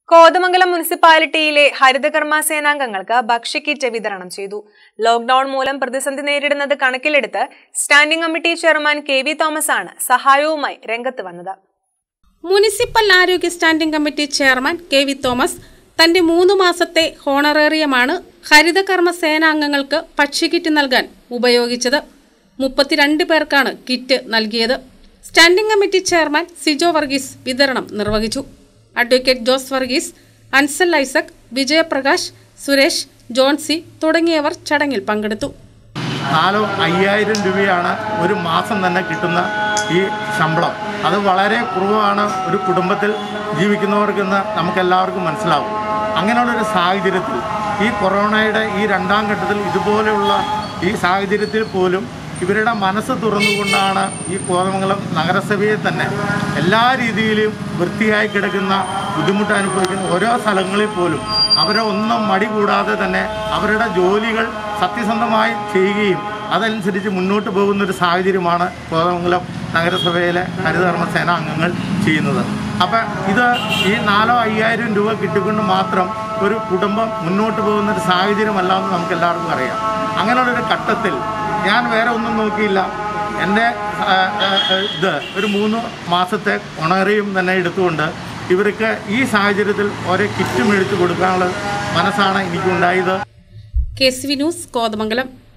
കോതമംഗലം മുനിസിപ്പാലിറ്റിയിലെ ഹരിതകർമ്മ സേനാംഗങ്ങൾക്ക് ഭക്ഷ്യക്കിറ്റ് വിതരണം ചെയ്തു ലോക്ഡൌൺ മൂലം പ്രതിസന്ധി നേരിടുന്നത് കണക്കിലെടുത്ത് standing committee chairman K V Thomas ആണ് സഹായവുമായി രംഗത്ത് വന്നത് മുനിസിപ്പൽ ആരോഗ്യ standing committee chairman K V Thomas തന്റെ മൂന്ന് മാസത്തെ ഹോണറേറിയമാണ് ഹരിതകർമ്മ സേനാംഗങ്ങൾക്ക് ഭക്ഷ്യക്കിറ്റ് നൽകാൻ ഉപയോഗിച്ചത് മുപ്പത്തിരണ്ട് പേർക്കാണ് കിറ്റ് നൽകിയത് standing committee chairman Sijo Varghese വിതരണം നിർവഹിച്ചു അഡ്വക്കേറ്റ് ജോസ് വർഗീസ് അൻസൽ ഐസക് വിജയപ്രകാശ് സുരേഷ് ജോൺസി തുടങ്ങിയവർ ചടങ്ങിൽ പങ്കെടുത്തു നാലോ അയ്യായിരം രൂപയാണ് ഒരു മാസം തന്നെ കിട്ടുന്ന ഈ ശമ്പളം അത് വളരെ കുറവാണ് ഒരു കുടുംബത്തിൽ ജീവിക്കുന്നവർക്കെന്ന് നമുക്കെല്ലാവർക്കും മനസ്സിലാവും അങ്ങനെയുള്ളൊരു സാഹചര്യത്തിൽ ഈ കൊറോണയുടെ ഈ രണ്ടാം ഘട്ടത്തിൽ ഇതുപോലെയുള്ള ഈ സാഹചര്യത്തിൽ പോലും ഇവരുടെ മനസ്സ് തുറന്നുകൊണ്ടാണ് ഈ കോതമംഗലം നഗരസഭയെ തന്നെ എല്ലാ രീതിയിലും വൃത്തിയായി കിടക്കുന്ന ബുദ്ധിമുട്ട് അനുഭവിക്കുന്ന ഓരോ സ്ഥലങ്ങളിൽ പോലും അവരെ ഒന്നും മടി കൂടാതെ തന്നെ അവരുടെ ജോലികൾ സത്യസന്ധമായി ചെയ്യുകയും അതനുസരിച്ച് മുന്നോട്ട് പോകുന്ന ഒരു സാഹചര്യമാണ് കോതമംഗലം നഗരസഭയിലെ ഹരിതകർമ്മ സേന അംഗങ്ങൾ ചെയ്യുന്നത് അപ്പം ഇത് ഈ നാലോ അയ്യായിരം രൂപ കിട്ടിക്കൊണ്ട് മാത്രം ഒരു കുടുംബം മുന്നോട്ട് പോകുന്ന ഒരു സാഹചര്യമല്ല എന്ന് നമുക്ക് എല്ലാവർക്കും അറിയാം അങ്ങനെയുള്ളൊരു ഘട്ടത്തിൽ ഞാൻ വേറെ ഒന്നും നോക്കിയില്ല എൻ്റെ ആ, ആ, ആ, ഇത് ഒരു മൂന്ന് മാസത്തെ ഉണറിയും തന്നെ എടുത്തുകൊണ്ട് ഇവർക്ക് ഈ സാഹചര്യത്തിൽ ഓരോ കിറ്റ് മേടിച്ച് കൊടുക്കാനുള്ള മനസ്സാണ് എനിക്കുണ്ടായത് K C V news Kothamangalam